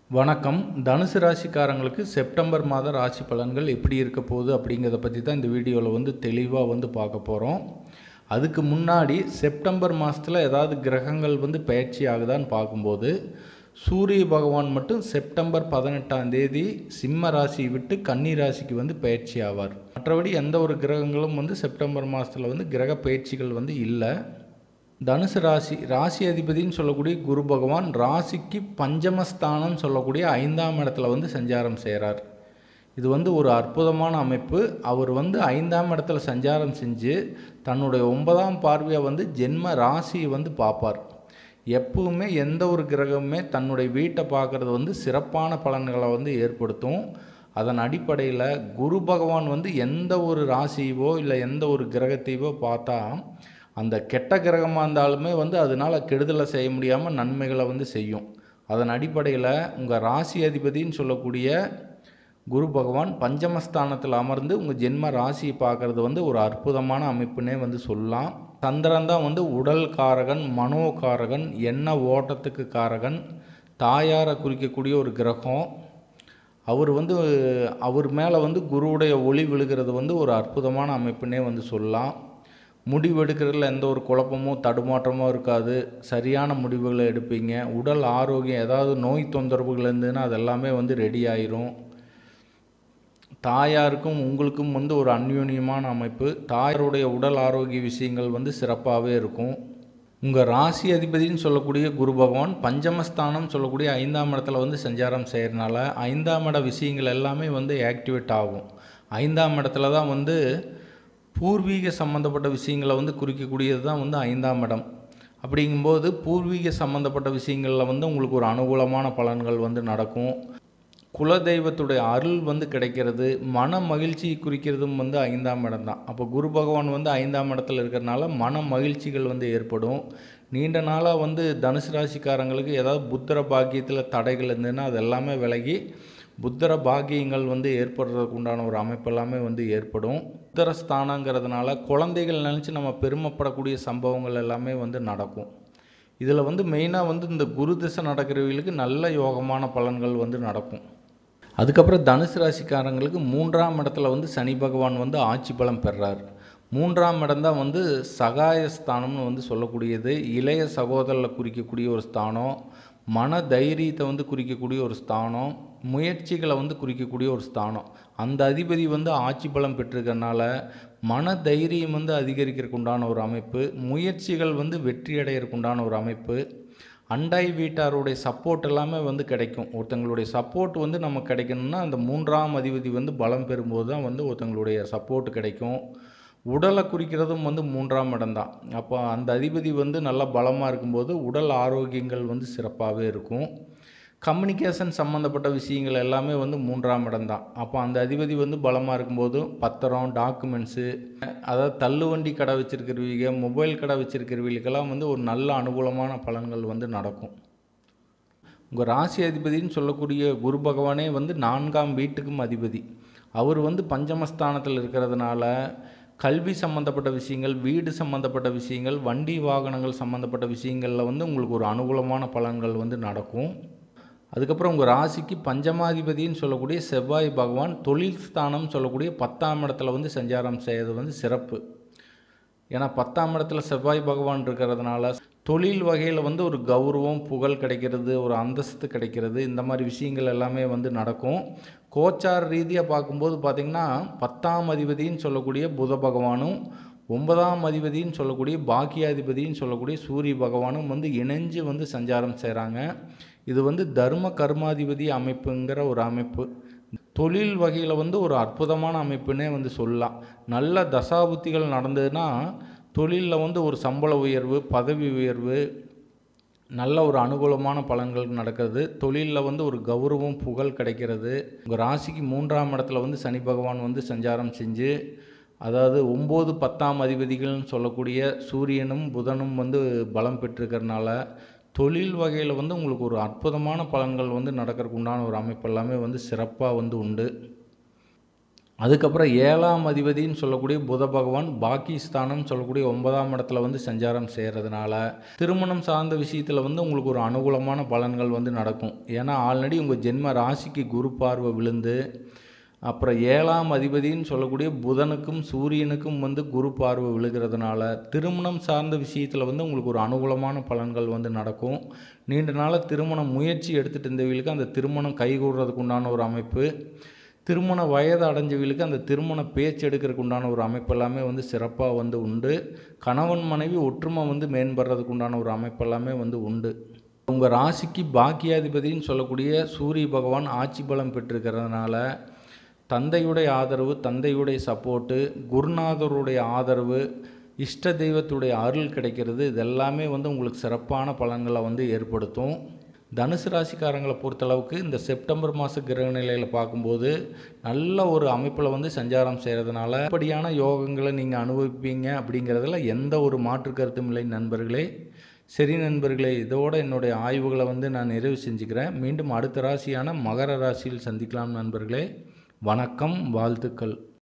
வணக்கம் தனுசு ராசிக்காரங்களுக்கு செப்டம்பர் மாத ராசி பலன்கள் எப்படி இருக்க போகுது அப்படிங்கிறத பற்றி தான் இந்த வீடியோவில் வந்து தெளிவாக வந்து பார்க்க போகிறோம் அதுக்கு முன்னாடி செப்டம்பர் மாதத்தில் ஏதாவது கிரகங்கள் வந்து பயிற்சி ஆகுதான்னு பார்க்கும்போது சூரிய பகவான் மட்டும் செப்டம்பர் பதினெட்டாம் தேதி சிம்ம ராசி விட்டு கன்னி ராசிக்கு வந்து பயிற்சி ஆவார் மற்றபடி எந்த ஒரு கிரகங்களும் வந்து செப்டம்பர் மாதத்தில் வந்து கிரக பயிற்சிகள் வந்து இல்லை தனுசு ராசி ராசி அதிபதின்னு சொல்லக்கூடிய குரு பகவான் ராசிக்கு பஞ்சமஸ்தானம் சொல்லக்கூடிய ஐந்தாம் இடத்துல வந்து சஞ்சாரம் செய்கிறார் இது வந்து ஒரு அற்புதமான அமைப்பு அவர் வந்து ஐந்தாம் இடத்துல சஞ்சாரம் செஞ்சு தன்னுடைய ஒன்பதாம் பார்வையை வந்து ஜென்ம ராசியை வந்து பார்ப்பார் எப்பவுமே எந்த ஒரு கிரகமுமே தன்னுடைய வீட்டை பார்க்குறது வந்து சிறப்பான பலன்களை வந்து ஏற்படுத்தும் அதன் அடிப்படையில் குரு பகவான் வந்து எந்த ஒரு ராசியவோ இல்லை எந்த ஒரு கிரகத்தையோ பார்த்தா அந்த கெட்ட கிரகமாக இருந்தாலுமே வந்து அதனால் கெடுதலை செய்ய முடியாமல் நன்மைகளை வந்து செய்யும் அதன் அடிப்படையில் உங்கள் ராசி அதிபதின்னு சொல்லக்கூடிய குரு பகவான் பஞ்சமஸ்தானத்தில் அமர்ந்து உங்கள் ஜென்ம ராசியை பார்க்குறது வந்து ஒரு அற்புதமான அமைப்புன்னே வந்து சொல்லலாம் சந்திரன் தான் வந்து உடல் காரகன் மனோ காரகன் எண்ண ஓட்டத்துக்கு காரகன் தாயாரை குறிக்கக்கூடிய ஒரு கிரகம் அவர் வந்து அவர் மேலே வந்து குருவுடைய ஒளி விழுகிறது வந்து ஒரு அற்புதமான அமைப்புன்னே வந்து சொல்லலாம் முடிவெடுக்கிறதுல எந்த ஒரு குழப்பமோ தடுமாற்றமோ இருக்காது சரியான முடிவுகளை எடுப்பீங்க உடல் ஆரோக்கியம் ஏதாவது நோய் தொந்தரவுகள் இருந்ததுன்னா அது எல்லாமே வந்து ரெடி ஆயிரும் தாயாருக்கும் உங்களுக்கும் வந்து ஒரு அந்யோன்யமான அமைப்பு தாயாருடைய உடல் ஆரோக்கிய விஷயங்கள் வந்து சிறப்பாகவே இருக்கும் உங்கள் ராசி அதிபதினு சொல்லக்கூடிய குரு பகவான் பஞ்சமஸ்தானம் சொல்லக்கூடிய ஐந்தாம் இடத்துல வந்து சஞ்சாரம் செய்கிறனால ஐந்தாம் இட விஷயங்கள் எல்லாமே வந்து ஆக்டிவேட் ஆகும் ஐந்தாம் இடத்துல தான் வந்து பூர்வீக சம்மந்தப்பட்ட விஷயங்களை வந்து குறிக்கக்கூடியது தான் வந்து ஐந்தாம் இடம் அப்படிங்கும்போது பூர்வீக சம்மந்தப்பட்ட விஷயங்களில் வந்து உங்களுக்கு ஒரு அனுகூலமான பலன்கள் வந்து நடக்கும் குலதெய்வத்துடைய அருள் வந்து கிடைக்கிறது மன மகிழ்ச்சி குறிக்கிறதும் வந்து ஐந்தாம் இடம் தான் அப்போ குரு பகவான் வந்து ஐந்தாம் இடத்துல இருக்கிறனால மன மகிழ்ச்சிகள் வந்து ஏற்படும் நீண்ட நாளாக வந்து தனுசு ராசிக்காரங்களுக்கு ஏதாவது புத்திர பாக்கியத்தில் தடைகள் இருந்ததுன்னா அது எல்லாமே விலகி புத்திர பாக்கியங்கள் வந்து ஏற்படுறதுக்கு உண்டான ஒரு அமைப்பு எல்லாமே வந்து ஏற்படும் புத்திர ஸ்தானங்கிறதுனால குழந்தைகள் நினச்சி நம்ம பெருமைப்படக்கூடிய சம்பவங்கள் எல்லாமே வந்து நடக்கும் இதில் வந்து மெயினாக வந்து இந்த குரு திசை நடக்கிறவங்களுக்கு நல்ல யோகமான பலன்கள் வந்து நடக்கும் அதுக்கப்புறம் தனுசு ராசிக்காரங்களுக்கு மூன்றாம் இடத்துல வந்து சனி பகவான் வந்து ஆட்சி பலம் பெறார் மூன்றாம் இடம் தான் வந்து சகாயஸ்தானம்னு வந்து சொல்லக்கூடியது இளைய சகோதரில் குறிக்கக்கூடிய ஒரு ஸ்தானம் மன தைரியத்தை வந்து குறிக்கக்கூடிய ஒரு ஸ்தானம் முயற்சிகளை வந்து குறிக்கக்கூடிய ஒரு ஸ்தானம் அந்த அதிபதி வந்து ஆட்சி பலம் பெற்றிருக்கறனால மன தைரியம் வந்து அதிகரிக்கிறதுக்கு உண்டான ஒரு அமைப்பு முயற்சிகள் வந்து வெற்றி அடையிறதுக்கு உண்டான ஒரு அமைப்பு அண்டை வீட்டாருடைய சப்போர்ட் எல்லாமே வந்து கிடைக்கும் ஒருத்தங்களுடைய சப்போர்ட் வந்து நமக்கு கிடைக்கணும்னா அந்த மூன்றாம் அதிபதி வந்து பலம் பெறும்போது தான் வந்து ஒருத்தங்களுடைய சப்போர்ட் கிடைக்கும் உடலை குறிக்கிறதும் வந்து மூன்றாம் இடம் தான் அப்போ அந்த அதிபதி வந்து நல்லா பலமாக இருக்கும்போது உடல் ஆரோக்கியங்கள் வந்து சிறப்பாகவே இருக்கும் கம்யூனிகேஷன் சம்மந்தப்பட்ட விஷயங்கள் எல்லாமே வந்து மூன்றாம் இடம் தான் அப்போ அந்த அதிபதி வந்து பலமாக இருக்கும்போது பத்திரம் டாக்குமெண்ட்ஸு அதாவது தள்ளுவண்டி கடை வச்சுருக்கிறவங்க மொபைல் கடை வச்சுருக்கிறவங்களுக்கெல்லாம் வந்து ஒரு நல்ல அனுகூலமான பலன்கள் வந்து நடக்கும் உங்கள் ராசி அதிபதின்னு சொல்லக்கூடிய குரு பகவானே வந்து நான்காம் வீட்டுக்கும் அதிபதி அவர் வந்து பஞ்சமஸ்தானத்தில் இருக்கிறதுனால கல்வி சம்மந்தப்பட்ட விஷயங்கள் வீடு சம்மந்தப்பட்ட விஷயங்கள் வண்டி வாகனங்கள் சம்மந்தப்பட்ட விஷயங்களில் வந்து உங்களுக்கு ஒரு அனுகூலமான பலன்கள் வந்து நடக்கும் அதுக்கப்புறம் உங்கள் ராசிக்கு பஞ்சமாதிபதின்னு சொல்லக்கூடிய செவ்வாய் பகவான் தொழில் ஸ்தானம் சொல்லக்கூடிய பத்தாம் இடத்துல வந்து சஞ்சாரம் செய்கிறது வந்து சிறப்பு ஏன்னா பத்தாம் இடத்துல செவ்வாய் பகவான் இருக்கிறதுனால தொழில் வகையில் வந்து ஒரு கௌரவம் புகழ் கிடைக்கிறது ஒரு அந்தஸ்து கிடைக்கிறது இந்த மாதிரி விஷயங்கள் எல்லாமே வந்து நடக்கும் கோச்சார் ரீதியாக பார்க்கும்போது பார்த்திங்கன்னா பத்தாம் அதிபதின்னு சொல்லக்கூடிய புத பகவானும் ஒன்பதாம் அதிபதின்னு சொல்லக்கூடிய பாக்கியாதிபதின்னு சொல்லக்கூடிய சூரிய பகவானும் வந்து இணைஞ்சு வந்து சஞ்சாரம் செய்கிறாங்க இது வந்து தர்ம கர்மாதிபதி அமைப்புங்கிற ஒரு அமைப்பு தொழில் வகையில் வந்து ஒரு அற்புதமான அமைப்புன்னே வந்து சொல்லலாம் நல்ல தசாபுத்திகள் நடந்ததுன்னா தொழிலில் வந்து ஒரு சம்பள உயர்வு பதவி உயர்வு நல்ல ஒரு அனுகூலமான பலன்கள் நடக்கிறது தொழிலில் வந்து ஒரு கௌரவம் புகழ் கிடைக்கிறது உங்கள் ராசிக்கு மூன்றாம் இடத்துல வந்து சனி பகவான் வந்து சஞ்சாரம் செஞ்சு அதாவது ஒம்பது பத்தாம் அதிபதிகள்னு சொல்லக்கூடிய சூரியனும் புதனும் வந்து பலம் பெற்றிருக்கிறதுனால தொழில் வகையில் வந்து உங்களுக்கு ஒரு அற்புதமான பலன்கள் வந்து நடக்கிறதுக்கு உண்டான ஒரு அமைப்பு எல்லாமே வந்து சிறப்பாக வந்து உண்டு அதுக்கப்புறம் ஏழாம் அதிபதின்னு சொல்லக்கூடிய புத பகவான் பாகிஸ்தானம் சொல்லக்கூடிய ஒன்பதாம் இடத்துல வந்து சஞ்சாரம் செய்கிறதுனால திருமணம் சார்ந்த விஷயத்தில் வந்து உங்களுக்கு ஒரு அனுகூலமான பலன்கள் வந்து நடக்கும் ஏன்னா ஆல்ரெடி உங்கள் ஜென்ம ராசிக்கு குரு பார்வை விழுந்து அப்புறம் ஏழாம் அதிபதின்னு சொல்லக்கூடிய புதனுக்கும் சூரியனுக்கும் வந்து குரு பார்வை விழுகிறதுனால திருமணம் சார்ந்த விஷயத்தில் வந்து உங்களுக்கு ஒரு அனுகூலமான பலன்கள் வந்து நடக்கும் நீண்ட நாளாக திருமண முயற்சி எடுத்துகிட்டு இருந்தவங்களுக்கு அந்த திருமணம் கைகூடுறதுக்கு உண்டான ஒரு அமைப்பு திருமண வயது அடைஞ்சவங்களுக்கு அந்த திருமண பேச்சு எடுக்கிறதுக்கு உண்டான ஒரு அமைப்பு எல்லாமே வந்து சிறப்பாக வந்து உண்டு கணவன் மனைவி ஒற்றுமை வந்து மேம்படுறதுக்கு உண்டான ஒரு அமைப்பு எல்லாமே வந்து உண்டு உங்கள் ராசிக்கு பாக்கியாதிபதின்னு சொல்லக்கூடிய சூரிய பகவான் ஆட்சி பலம் பெற்றிருக்கிறதுனால தந்தையுடைய ஆதரவு தந்தையுடைய சப்போர்ட்டு குருநாதருடைய ஆதரவு இஷ்ட தெய்வத்துடைய அருள் கிடைக்கிறது இதெல்லாமே வந்து உங்களுக்கு சிறப்பான பலன்களை வந்து ஏற்படுத்தும் தனுசு ராசிக்காரங்களை பொறுத்தளவுக்கு இந்த செப்டம்பர் மாத கிரக நிலையில் பார்க்கும்போது நல்ல ஒரு அமைப்பில் வந்து சஞ்சாரம் செய்கிறதுனால அப்படியான யோகங்களை நீங்கள் அனுபவிப்பீங்க அப்படிங்கிறதுல எந்த ஒரு மாற்று கருத்தும் இல்லை நண்பர்களே சரி நண்பர்களே இதோட என்னுடைய ஆய்வுகளை வந்து நான் நிறைவு செஞ்சுக்கிறேன் மீண்டும் அடுத்த ராசியான மகர ராசியில் சந்திக்கலாம் நண்பர்களே வணக்கம் வாழ்த்துக்கள்